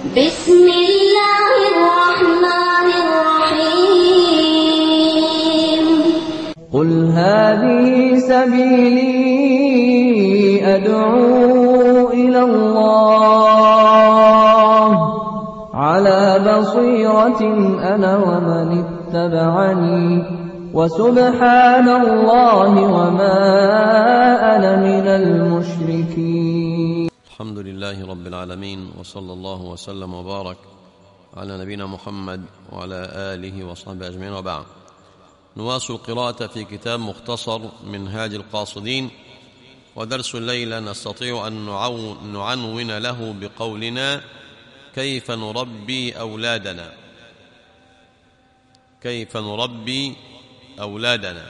بسم الله الرحمن الرحيم قل هذه سبيلي أدعو إلى الله على بصيرة أنا ومن اتبعني وسبحان الله وما أنا من المشركين الحمد لله رب العالمين وصلى الله وسلم وبارك على نبينا محمد وعلى آله وصحبه أجمعين وبعد نواصل القراءة في كتاب مختصر منهاج القاصدين ودرس الليلة نستطيع أن نعو- نعنون له بقولنا كيف نربي أولادنا كيف نربي أولادنا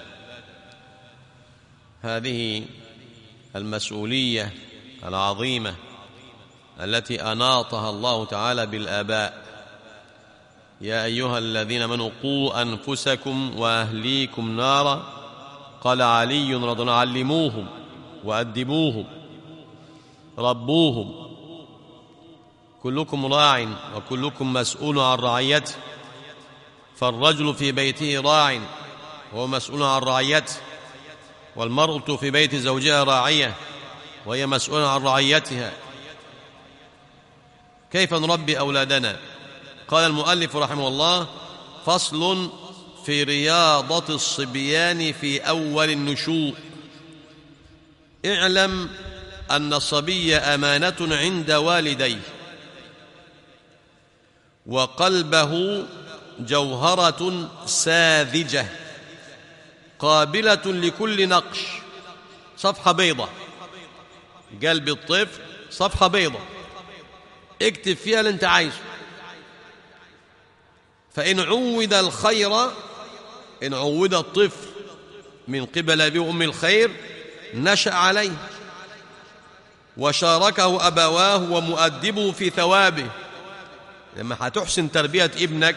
هذه المسؤولية العظيمة التي أناطها الله تعالى بالآباء يا أيها الذين آمنوا قوا أنفسكم وأهليكم نارا قال علي رضي الله عنه علموهم وأدبوهم ربوهم كلكم راع وكلكم مسؤول عن رعيته فالرجل في بيته راع وهو مسؤول عن رعيته والمرأة في بيت زوجها راعية وهي مسؤولة عن رعيتها كيف نربي أولادنا قال المؤلف رحمه الله فصل في رياضة الصبيان في أول النشوء اعلم أن الصبي أمانة عند والديه وقلبه جوهرة ساذجة قابلة لكل نقش صفحة بيضة قلب الطفل صفحة بيضة اكتب فيها اللي انت عايزه فإن عود الخير إن عود الطفل من قبل أبي وأم الخير نشأ عليه وشاركه أبواه ومؤدبه في ثوابه لما هتحسن تربية ابنك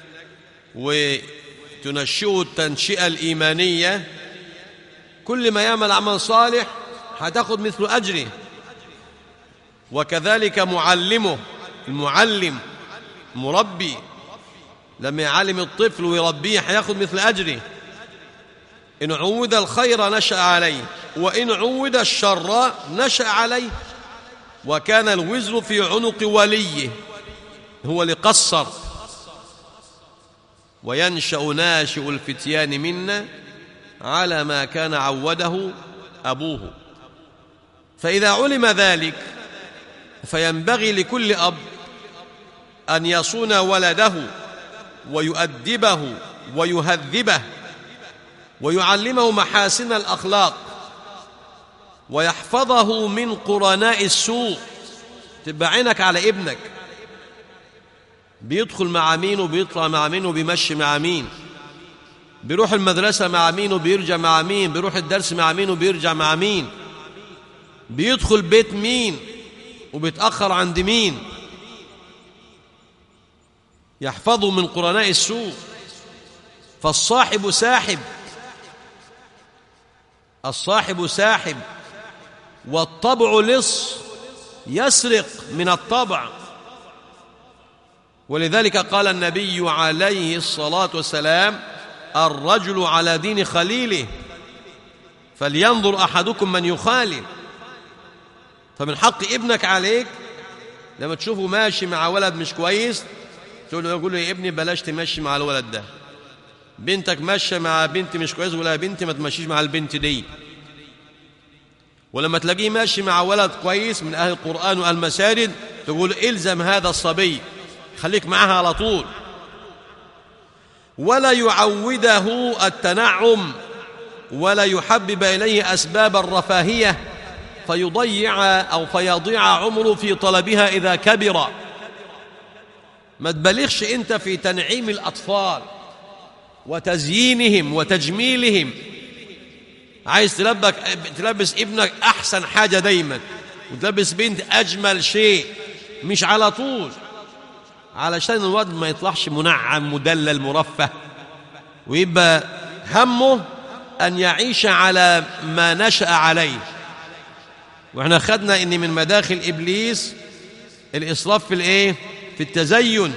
وتنشئه التنشئة الإيمانية كل ما يعمل عمل صالح هتاخد مثل أجره وكذلك معلمه المعلم مربي لما يعلم الطفل ويربيه هياخد مثل أجره إن عود الخير نشأ عليه وإن عود الشر نشأ عليه وكان الوزر في عنق وليه هو اللي قصر وينشأ ناشئ الفتيان منا على ما كان عوده أبوه فإذا علم ذلك فينبغي لكل أب أن يصون ولده ويؤدبه ويهذبه ويعلمه محاسن الأخلاق ويحفظه من قرناء السوء تبقى عينك على ابنك بيدخل مع مين وبيطلع مع مين وبيمشي مع مين بيروح المدرسة مع مين وبيرجع مع مين بيروح الدرس مع مين وبيرجع مع مين بيدخل بيت مين وبيتأخر عند مين يحفظه من قرناء السوء فالصاحب ساحب الصاحب ساحب والطبع لص يسرق من الطبع ولذلك قال النبي عليه الصلاة والسلام الرجل على دين خليله فلينظر أحدكم من يخالف فمن حق ابنك عليك لما تشوفه ماشي مع ولد مش كويس تقول له يقول له يا ابني بلاش تمشي مع الولد ده بنتك ماشيه مع بنت مش كويس ولا يا بنتي ما تمشيش مع البنت دي ولما تلاقيه ماشي مع ولد كويس من اهل القران والمساجد تقول الزم هذا الصبي خليك معها على طول ولا يعوده التنعم ولا يحبب اليه اسباب الرفاهيه فيضيع او فيضيع عمره في طلبها اذا كبر ما تبالغش انت في تنعيم الاطفال وتزيينهم وتجميلهم عايز تلبك تلبس ابنك احسن حاجه دايما وتلبس بنت اجمل شيء مش على طول علشان الواد ما يطلعش منعم مدلل مرفه ويبقى همه ان يعيش على ما نشا عليه واحنا خدنا ان من مداخل ابليس الاسراف في الايه في التزين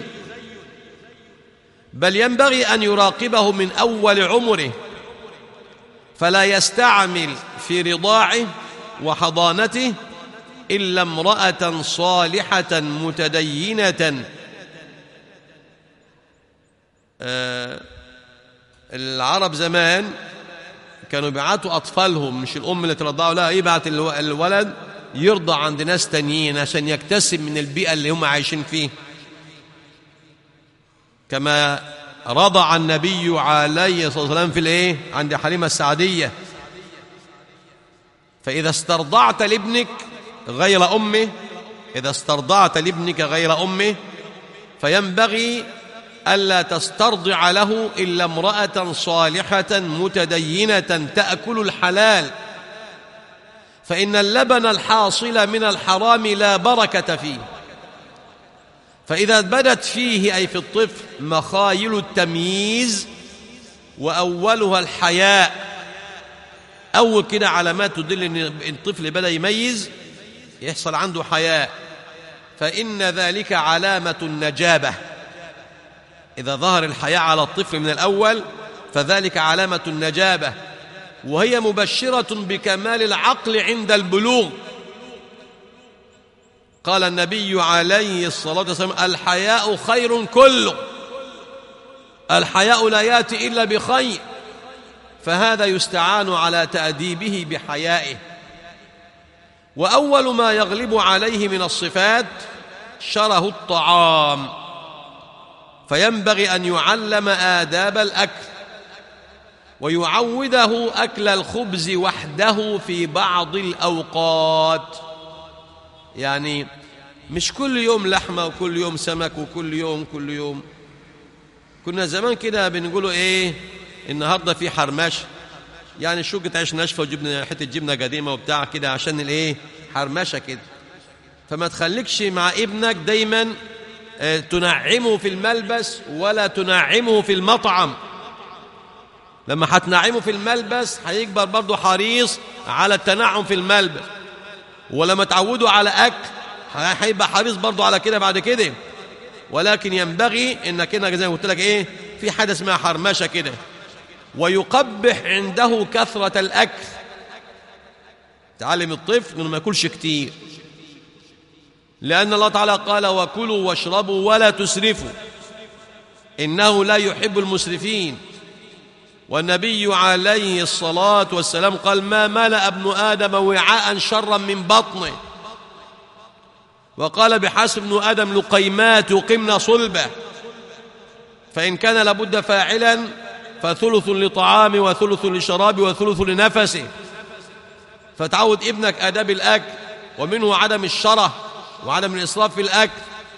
بل ينبغي أن يراقبه من أول عمره فلا يستعمل في رضاعه وحضانته إلا امرأة صالحة متدينة آه العرب زمان كانوا بيبعتوا أطفالهم مش الأم اللي ترضعوا لا يبعت الو- الولد يرضع عند ناس تانيين عشان يكتسب من البيئة اللي هم عايشين فيه كما رضع النبي عليه الصلاة والسلام في الايه عند حليمة السعدية فإذا استرضعت لابنك غير أمه إذا استرضعت لابنك غير أمه فينبغي ألا تسترضع له إلا امرأة صالحة متدينة تأكل الحلال فإن اللبن الحاصل من الحرام لا بركة فيه فإذا بدت فيه أي في الطفل مخايل التمييز وأولها الحياء أول كده علامات تدل أن الطفل بدأ يميز يحصل عنده حياء فإن ذلك علامة النجابة إذا ظهر الحياء على الطفل من الأول فذلك علامة النجابة وهي مبشرة بكمال العقل عند البلوغ قال النبي عليه الصلاة والسلام الحياء خير كله الحياء لا يأتي إلا بخير فهذا يستعان على تأديبه بحيائه وأول ما يغلب عليه من الصفات شره الطعام فينبغي أن يعلم آداب الأكل ويعوده أكل الخبز وحده في بعض الأوقات يعني مش كل يوم لحمة وكل يوم سمك وكل يوم كل يوم كنا زمان كده بنقولوا ايه النهارده في حرمش يعني شوكة عيش ناشفة وجبنا حتة جبنة قديمة وبتاع كده عشان الايه حرمشة كده فما تخليكش مع ابنك دايما آه، تنعمه في الملبس ولا تنعمه في المطعم لما هتنعمه في الملبس هيكبر برضه حريص على التنعم في الملبس ولما تعودوا على أكل هيبقى حريص برضه على كده بعد كده ولكن ينبغي انك هنا زي ما قلت لك ايه في حاجه اسمها حرمشه كده ويقبح عنده كثره الاكل تعلم الطفل انه ما ياكلش كتير لان الله تعالى قال وكلوا واشربوا ولا تسرفوا انه لا يحب المسرفين والنبي عليه الصلاه والسلام قال ما ملا ابن ادم وعاء شرا من بطنه وقال بحسب ابن ادم لقيمات يقمن صلبه فان كان لابد فاعلا فثلث لطعام وثلث لشراب وثلث لنفسه فتعود ابنك آداب الأكل ومنه عدم الشره وعدم الإسراف في الأكل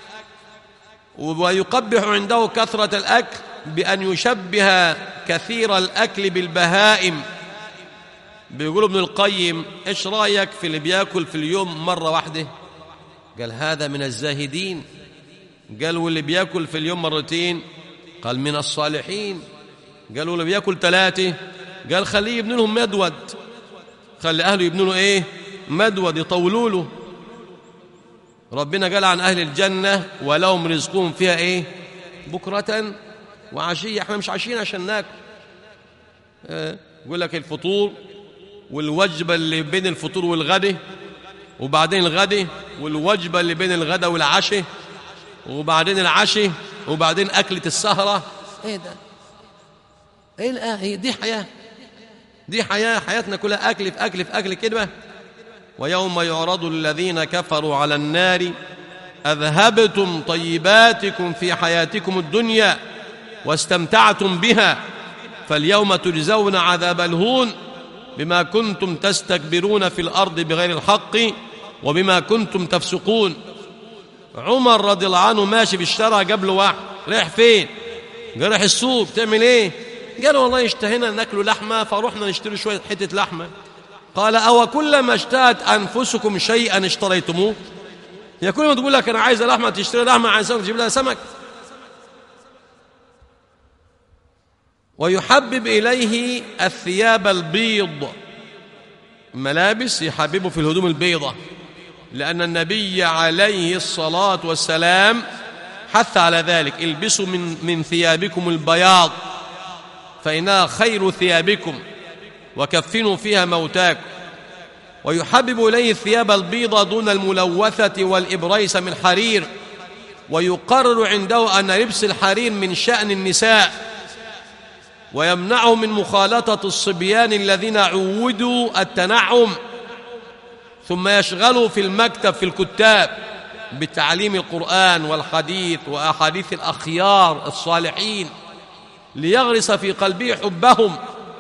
ويقبح عنده كثرة الأكل بأن يشبه كثير الأكل بالبهائم بيقول ابن القيم إيش رأيك في اللي بياكل في اليوم مرة واحدة قال هذا من الزاهدين قال واللي بياكل في اليوم مرتين قال من الصالحين قالوا اللي بياكل ثلاثة قال خليه يبني لهم مدود خلي أهله يبنوا له إيه مدود يطولوا له ربنا قال عن أهل الجنة ولهم رزقهم فيها إيه بكرة وعشية احنا مش عايشين عشان ناكل آه، يقول لك الفطور والوجبة اللي بين الفطور والغد وبعدين الغد والوجبة اللي بين الغدا والعشاء وبعدين العشاء وبعدين أكلة السهرة ايه ده ايه الآه هي دي حياة دي حياة حياتنا كلها أكل في أكل في أكل كده ويوم يعرض الذين كفروا على النار أذهبتم طيباتكم في حياتكم الدنيا واستمتعتم بها فاليوم تجزون عذاب الهون بما كنتم تستكبرون في الأرض بغير الحق وبما كنتم تفسقون عمر رضي الله عنه ماشي في الشارع قبل واحد رايح فين قال رايح السوق تعمل ايه قال والله اشتهينا ناكل لحمه فروحنا نشتري شويه حته لحمه قال او كلما اشتهت انفسكم شيئا اشتريتموه يا كل ما تقول لك انا عايز لحمه تشتري لحمه عايز سمك تجيب لها سمك ويحبب اليه الثياب البيض ملابس يحببه في الهدوم البيضة لأن النبي عليه الصلاة والسلام حث على ذلك البسوا من, من ثيابكم البياض فإنها خير ثيابكم وكفنوا فيها موتاكم ويحبب إليه الثياب البيضة دون الملوثة والإبريس من حرير ويقرر عنده أن لبس الحرير من شأن النساء ويمنعه من مخالطة الصبيان الذين عودوا التنعم ثم يشغلوا في المكتب في الكتاب بتعليم القرآن والحديث وأحاديث الأخيار الصالحين ليغرس في قلبه حبهم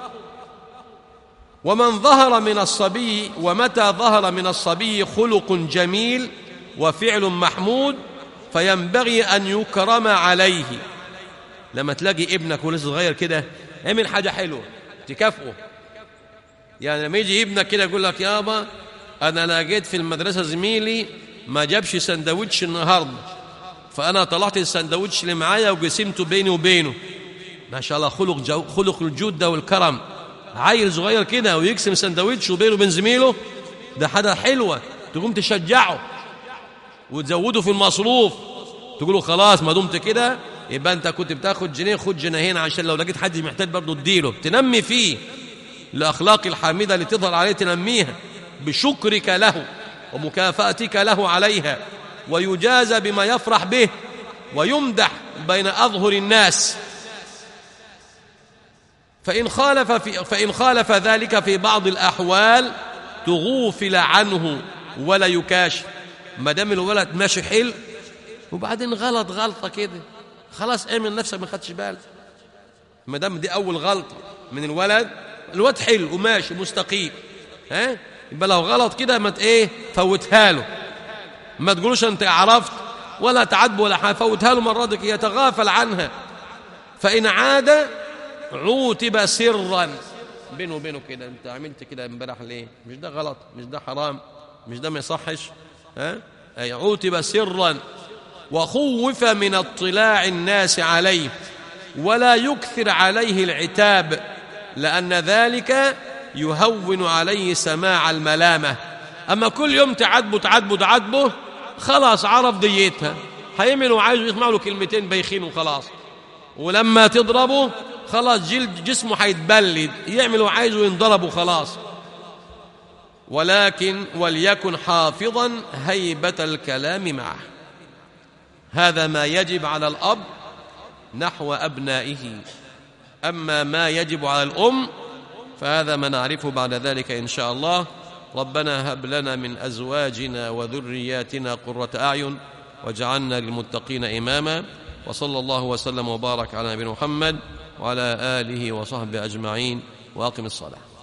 ومن ظهر من الصبي ومتى ظهر من الصبي خلق جميل وفعل محمود فينبغي أن يكرم عليه لما تلاقي ابنك ولسه صغير كده اعمل حاجة حلوة تكافئه يعني لما يجي ابنك كده يقول لك يابا أنا لقيت في المدرسة زميلي ما جابش سندوتش النهاردة فأنا طلعت السندوتش اللي معايا وقسمته بيني وبينه ما شاء الله خلق جو خلق الجود ده والكرم عيل صغير كده ويقسم سندوتش وبينه وبين زميله ده حاجة حلوة تقوم تشجعه وتزوده في المصروف تقول له خلاص ما دمت كده يبقى انت كنت بتاخد جنيه خد جنيهين عشان لو لقيت حد محتاج برضه تديله تنمي فيه الاخلاق الحميده اللي تظهر عليه تنميها بشكرك له ومكافاتك له عليها ويجازى بما يفرح به ويمدح بين اظهر الناس فإن خالف, في فإن خالف ذلك في بعض الأحوال تغوفل عنه ولا يكاشف ما دام الولد ماشي حلو وبعدين غلط غلطة كده خلاص اعمل نفسك ما خدش بالك ما دام دي أول غلطة من الولد الواد حلو وماشي مستقيم ها يبقى لو غلط كده ما ايه فوتها له ما تقولوش انت عرفت ولا تعاتبه ولا حاجه فوتها له مرة دي يتغافل عنها فإن عاد عوتب سرا بينه وبينه كده انت عملت كده امبارح ليه مش ده غلط مش ده حرام مش ده ما يصحش ها اي عوتب سرا وخوف من اطلاع الناس عليه ولا يكثر عليه العتاب لأن ذلك يهون عليه سماع الملامة أما كل يوم تعاتبه تعاتبه تعاتبه خلاص عرف ديتها هيعمل وعايز يسمع له كلمتين بيخين وخلاص ولما تضربه خلاص جلد جسمه هيتبلد يعمل وعايزه ينضرب وخلاص ولكن وليكن حافظا هيبة الكلام معه هذا ما يجب على الأب نحو أبنائه أما ما يجب على الأم فهذا ما نعرفه بعد ذلك إن شاء الله ربنا هب لنا من أزواجنا وذرياتنا قرة أعين واجعلنا للمتقين إماما وصلى الله وسلم وبارك على نبينا محمد وعلى آله وصحبه أجمعين وأقم الصلاة